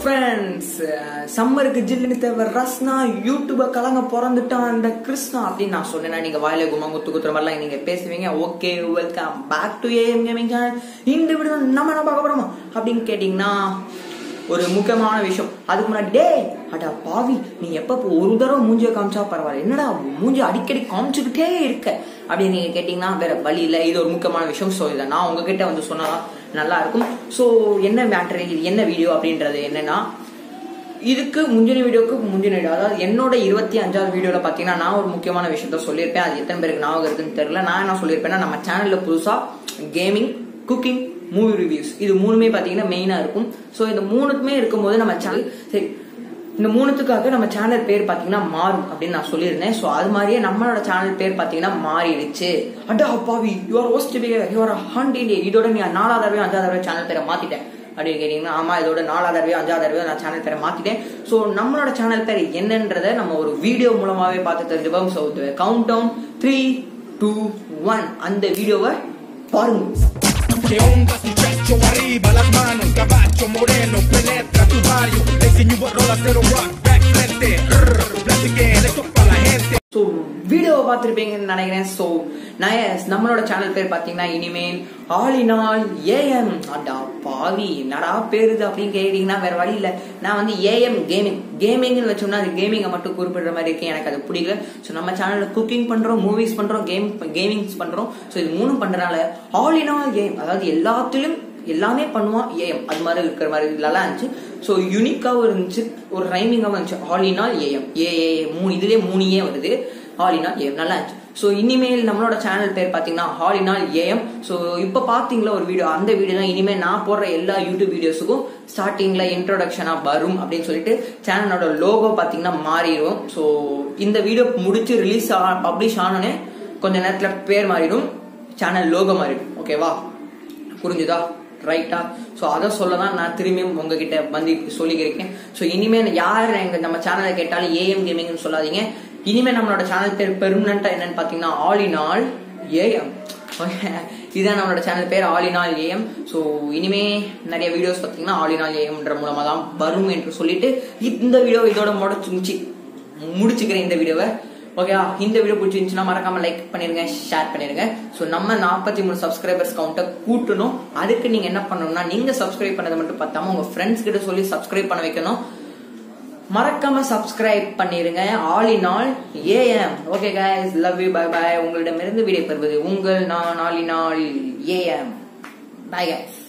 Friends சம்மருக்கு ஜில்லுன்னு தேவை ரஸ்னா யூடியூப கலங்க பிறந்துட்டான் அந்த கிருஷ்ணா அப்படின்னு நான் சொன்னேன்னா நீங்க வாயில குமா குத்து குத்துற மாதிரிலாம் நீங்க பேசுவீங்க okay welcome back to AM gaming channel இந்த வீடியோ நம்ம என்ன பார்க்க போறோமா அப்படின்னு கேட்டீங்கன்னா ஒரு முக்கியமான விஷயம் அதுக்கு முன்னாடி டே அடா பாவி நீ எப்ப ஒரு தடவை மூஞ்சிய காமிச்சா பரவாயில்ல என்னடா மூஞ்சி அடிக்கடி காமிச்சுக்கிட்டே இருக்க அப்படின்னு நீங்க கேட்டீங்கன்னா வேற வழி இல்லை இது ஒரு முக்கியமான விஷயம் ஸோ இதை நான் உங்ககிட்ட வந்து சொன்னா நல்லா இருக்கும் ஸோ என்ன மேட்ரு இது என்ன வீடியோ அப்படின்றது என்னன்னா இதுக்கு முந்தின வீடியோக்கு முந்தின வீடியோ அதாவது என்னோட இருபத்தி அஞ்சாவது வீடியோல பாத்தீங்கன்னா நான் ஒரு முக்கியமான விஷயத்த சொல்லியிருப்பேன் அது எத்தனை பேருக்கு ஞாபகம் இருக்குன்னு தெரியல நான் என்ன சொல்லியிருப்பேன்னா நம்ம சேனல்ல புதுசா கேமிங் குக்கிங் மூவி ரிவ்யூஸ் இது மூணுமே பாத்தீங்கன்னா மெயினா இருக்கும் ஸோ இந்த மூணுக்குமே இருக்கும்போது நம்ம சேனல் சரி இந்த மூணுத்துக்காக நம்ம சேனல் பேர் பாத்தீங்கன்னா மாறும் அப்படின்னு நான் சொல்லியிருந்தேன் ஸோ அது மாதிரியே நம்மளோட சேனல் பேர் பாத்தீங்கன்னா மாறிடுச்சு அடா அப்பாவி your host your hunt India இதோட நீ நாலாவது தடவை அஞ்சாவது தடவை சேனல் பேரை மாத்திட்டேன் அப்படின்னு கேட்டீங்கன்னா ஆமா இதோட நாலாவது தடவையோ அஞ்சாவது தடவையோ நான் சேனல் பேரை மாத்திட்டேன் ஸோ நம்மளோட சேனல் பேர் என்னன்றதை நம்ம ஒரு வீடியோ மூலமாவே பார்த்து தெரிஞ்சுப்போம் so countdown three two one அந்த வீடியோவை பாருங்க Que onda su pecho arriba, las manos, caballo moreno, penetra tu barrio, te enseño a rola cero rock, back frente, rrr, platiquen, esto para la gente. So வீடியோவை பார்த்துருப்பீங்கன்னு நினைக்கிறேன் so நான் yes, நம்மளோட channel பேர் பார்த்தீங்கன்னா இனிமேல் ஆலினால் ஏஎம் அடா பாவி என்னடா பேருது அப்படின்னு கேட்டீங்கன்னா வேற வழி இல்லை நான் வந்து ஏஎம் கேமிங் கேமிங்னு வச்சோம்னா அது கேமிங்கை மட்டும் குறிப்பிடுற மாதிரி இருக்கு எனக்கு அது பிடிக்கல ஸோ நம்ம சேனலில் குக்கிங் பண்றோம் மூவிஸ் பண்றோம் கேம் கேமிங்ஸ் பண்றோம் ஸோ இது மூணும் பண்றதுனால ஆல் இன் ஆல் கேம் அதாவது எல்லாத்திலும் எல்லாமே பண்ணுவான் ஏஎம் அது மாதிரி இருக்கிற மாதிரி நல்லா இருந்துச்சு ஸோ யூனிக்காகவும் இருந்துச்சு ஒரு ரைமிங்காகவும் இருந்துச்சு ஆல் இன் ஆல் ஏஎம் ஏ ஏ மூணு இதுலேயே மூணு ஏ வருது ஆல் இன் ஆல் ஏஎம் நல்லா இருந்துச்சு ஸோ இனிமேல் நம்மளோட சேனல் பேர் பார்த்தீங்கன்னா all in all AM so இப்போ பார்த்தீங்களா ஒரு வீடியோ அந்த வீடியோ தான் இனிமேல் நான் போடுற எல்லா யூடியூப் வீடியோஸுக்கும் ஸ்டார்டிங்கில் இன்ட்ரோடக்ஷனாக வரும் அப்படின்னு சொல்லிட்டு சேனலோட லோகோ பார்த்தீங்கன்னா மாறிடும் ஸோ இந்த வீடியோ முடிச்சு ரிலீஸ் பப்ளிஷ் ஆனோடனே கொஞ்ச நேரத்தில் பேர் மாறிடும் சேனல் லோகோ மாறிடும் ஓகேவா புரிஞ்சுதா ரைட்டா ஸோ அதை சொல்ல தான் நான் திரும்பியும் உங்ககிட்ட வந்து சொல்லிக்கிறேன் ஸோ இனிமேல் யார் எங்க நம்ம சேனலை கேட்டாலும் ஏஎம் கேமிங்னு சொல்லாதீங்க இனிமேல் நம்மளோட சேனல் பேர் பெர்மனண்டா என்னன்னு பார்த்தீங்கன்னா ஆல் இன் ஆல் ஏஎம் இதுதான் நம்மளோட சேனல் பேர் all in all AM so இனிமே நிறைய வீடியோஸ் பார்த்தீங்கன்னா ஆல் இன் ஆல் ஏஎம்ன்ற மூலமாக தான் வரும் என்று சொல்லிட்டு இந்த வீடியோ இதோட முடிச்சு முடிச்சுக்கிறேன் இந்த வீடியோவை ஓகேவா இந்த வீடியோ பிடிச்சிருந்துச்சுன்னா மறக்காம லைக் பண்ணிருங்க ஷேர் பண்ணிருங்க ஸோ நம்ம நாற்பத்தி மூணு சப்ஸ்கிரைபர்ஸ் கவுண்ட்டை கூட்டணும் அதுக்கு நீங்க என்ன பண்ணணும்னா நீங்க சப்ஸ்கிரைப் பண்ணதை மட்டும் பார்த்தாம உங்க ஃப்ரெண்ட்ஸ் கிட்ட சொல்லி சப்ஸ்கிரைப் பண்ண வைக்கணும் மறக்காம சப்ஸ்கிரைப் பண்ணிருங்க all in all AM okay guys love you bye bye உங்களிடமிருந்து விடை பெறுவது உங்கள் நான் all in all AM bye guys